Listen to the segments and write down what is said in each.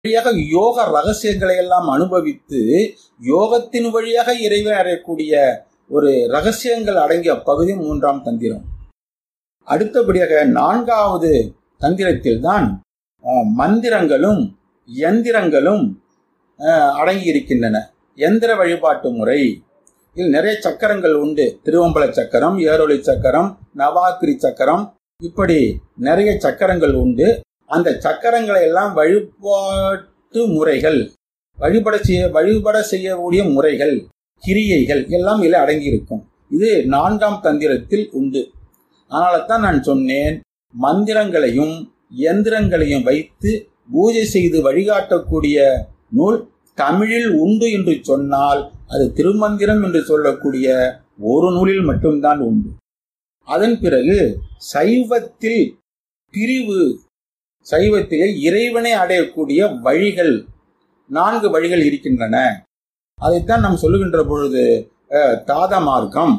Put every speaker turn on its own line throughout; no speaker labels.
வழியாக யோக ரகசியங்களை எல்லாம் அனுபவித்து யோகத்தின் வழியாக இறைவன் அடையக்கூடிய ஒரு ரகசியங்கள் அடங்கிய பகுதி மூன்றாம் தந்திரம் அடுத்தபடியாக நான்காவது தந்திரத்தில் தான் மந்திரங்களும் எந்திரங்களும் அஹ், அடங்கி இருக்கின்றன எந்திர வழிபாட்டு முறை இதில் நிறைய சக்கரங்கள் உண்டு திருவம்பல சக்கரம் ஏரொளி சக்கரம் நவாக்கிரி சக்கரம் இப்படி நிறைய சக்கரங்கள் உண்டு அந்த சக்கரங்களை எல்லாம் வழிபாட்டு முறைகள் வழிபட செய்ய வழிபட செய்யக்கூடிய முறைகள் கிரியைகள் எல்லாம் இதில் அடங்கி இருக்கும் இது நான்காம் தந்திரத்தில் உண்டு அதனால தான் நான் சொன்னேன் மந்திரங்களையும் எந்திரங்களையும் வைத்து பூஜை செய்து வழிகாட்டக்கூடிய நூல் தமிழில் உண்டு என்று சொன்னால் அது திருமந்திரம் என்று சொல்லக்கூடிய ஒரு நூலில் மட்டும்தான் உண்டு அதன் பிறகு சைவத்தில் பிரிவு சைவத்திலே இறைவனை அடையக்கூடிய வழிகள் நான்கு வழிகள் இருக்கின்றன அதைத்தான் நாம் சொல்லுகின்ற பொழுது அஹ், தாத மார்க்கம்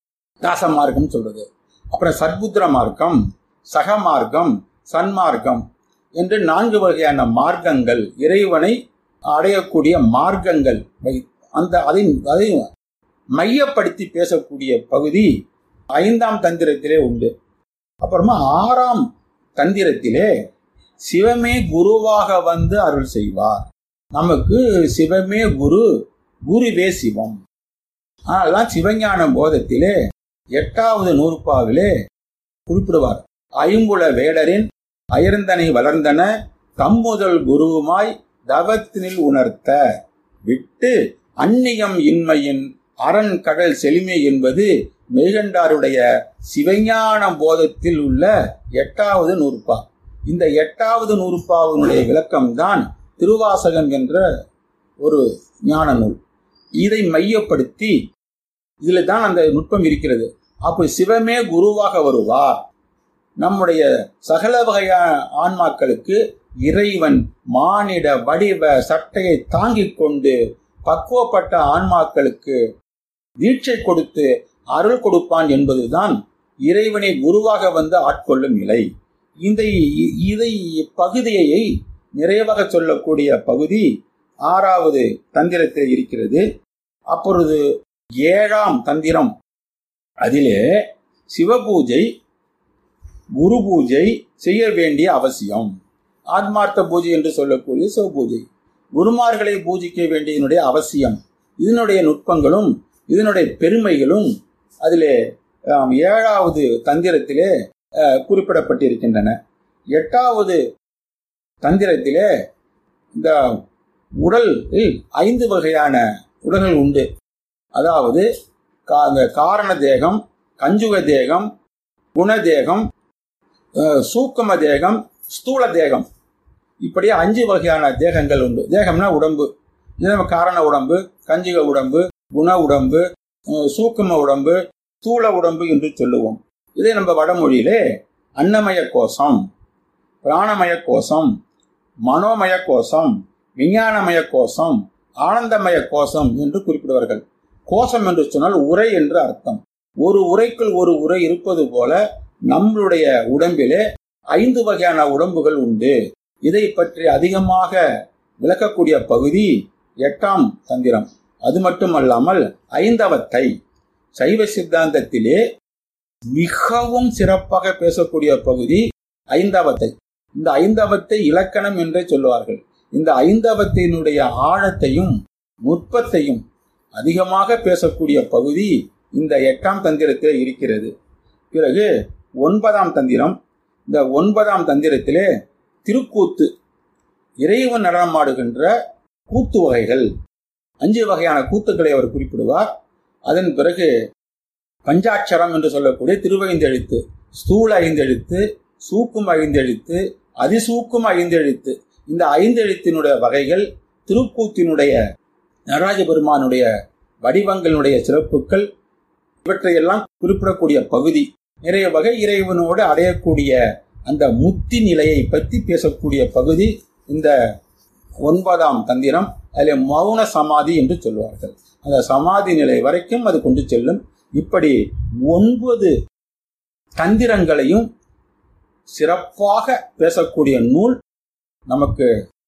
தாச மார்க்கம் சொல்றது அப்புறம் சத்புத்திர மார்க்கம் சக மார்க்கம் சன்மார்க்கம் என்று நான்கு வகையான மார்க்கங்கள் இறைவனை அடையக்கூடிய மார்க்கங்கள் வை- அந்த அதை அதை மையப்படுத்தி பேசக்கூடிய பகுதி ஐந்தாம் தந்திரத்திலே உண்டு அப்புறமா ஆறாம் தந்திரத்திலே சிவமே குருவாக வந்து அருள் செய்வார் நமக்கு சிவமே குரு குருவே சிவம் அதனால்தான் சிவஞான போதத்திலே எட்டாவது நூற்பாவிலே குறிப்பிடுவார் ஐம்புல வேடரின் அயர்ந்தனை வளர்ந்தன தம்முதல் குருவுமாய் தவத்தினில் உணர்த்த விட்டு அந்நியம் இன்மையின் அரண் கடல் செழுமை என்பது மெய்கண்டாருடைய சிவஞான போதத்தில் உள்ள எட்டாவது நூற்பா இந்த எட்டாவது நூற்பாவினுடைய விளக்கம்தான் திருவாசகம் என்ற ஒரு ஞான நூல் இதை மையப்படுத்தி இதுல தான் அந்த நுட்பம் இருக்கிறது அப்போ சிவமே குருவாக வருவார் நம்முடைய சகல வகையான ஆன்மாக்களுக்கு இறைவன் மானிட வடிவ சட்டையை தாங்கிக் கொண்டு பக்குவப்பட்ட ஆன்மாக்களுக்கு தீட்சை கொடுத்து அருள் கொடுப்பான் என்பதுதான் இறைவனை குருவாக வந்து ஆட்கொள்ளும் நிலை இந்த இதை பகுதியை நிறைவாக சொல்லக்கூடிய பகுதி ஆறாவது தந்திரத்தில் இருக்கிறது அப்பொழுது ஏழாம் தந்திரம் அதிலே சிவபூஜை குரு பூஜை செய்ய வேண்டிய அவசியம் ஆத்மார்த்த பூஜை என்று சொல்லக்கூடிய சிவபூஜை குருமார்களை பூஜிக்க வேண்டியதனுடைய அவசியம் இதனுடைய நுட்பங்களும் இதனுடைய பெருமைகளும் அதிலே ஆம், ஏழாவது தந்திரத்திலே அஹ், குறிப்பிடப்பட்டிருக்கின்றன எட்டாவது தந்திரத்திலே இந்த உடலில் ஐந்து வகையான உடல்கள் உண்டு அதாவது கா- அந்த காரண தேகம் கஞ்சுக தேகம் குணதேகம் அஹ், சூக்கும தேகம் ஸ்தூல தேகம் இப்படி அஞ்சு வகையான தேகங்கள் உண்டு தேகம்னா உடம்பு இது நம்ம காரண உடம்பு கஞ்சுக உடம்பு குண உடம்பு அஹ், சூக்கும உடம்பு ஸ்தூல உடம்பு என்று சொல்லுவோம் இதே நம்ம வடமொழியிலே அன்னமய கோஷம் பிராணமய கோஷம் மனோமய கோஷம் விஞ்ஞானமய கோஷம் ஆனந்தமய கோஷம் என்று குறிப்பிடுவார்கள் கோஷம் என்று சொன்னால் உரை என்று அர்த்தம் ஒரு உரைக்குள் ஒரு உரை இருப்பது போல நம்மளுடைய உடம்பிலே ஐந்து வகையான உடம்புகள் உண்டு இதை பற்றி அதிகமாக விளக்கக்கூடிய பகுதி எட்டாம் தந்திரம் அது மட்டுமல்லாமல் ஐந்தவத்தை சைவ சித்தாந்தத்திலே மிகவும் சிறப்பாக பேசக்கூடிய பகுதி ஐந்தவத்தை இந்த ஐந்தவத்தை இலக்கணம் என்றே சொல்லுவார்கள் இந்த ஐந்தவத்தினுடைய ஆழத்தையும் நுட்பத்தையும் அதிகமாக பேசக்கூடிய பகுதி இந்த எட்டாம் தந்திரத்தில் இருக்கிறது பிறகு ஒன்பதாம் தந்திரம் இந்த ஒன்பதாம் தந்திரத்திலே திருக்கூத்து இறைவன் நடனமாடுகின்ற கூத்து வகைகள் அஞ்சு வகையான கூத்துக்களை அவர் குறிப்பிடுவார் அதன் பிறகு பஞ்சாட்சரம் என்று சொல்லக்கூடிய திருவைந்தெழுத்து ஸ்தூல ஐந்தெழுத்து சூக்கும் ஐந்தெழுத்து அதிசூக்கும் ஐந்தெழுத்து இந்த ஐந்தெழுத்தினுடைய வகைகள் திருக்கூத்தினுடைய நடராஜ பெருமானுடைய வடிவங்களுடைய சிறப்புகள் இவற்றையெல்லாம் குறிப்பிடக்கூடிய பகுதி நிறைய வகை இறைவனோடு அடையக்கூடிய அந்த முத்தி நிலையை பற்றி பேசக்கூடிய பகுதி இந்த ஒன்பதாம் தந்திரம் அதில் மௌன சமாதி என்று சொல்வார்கள் அந்த சமாதி நிலை வரைக்கும் அது கொண்டு செல்லும் இப்படி ஒன்பது தந்திரங்களையும் சிறப்பாக பேசக்கூடிய நூல் நமக்கு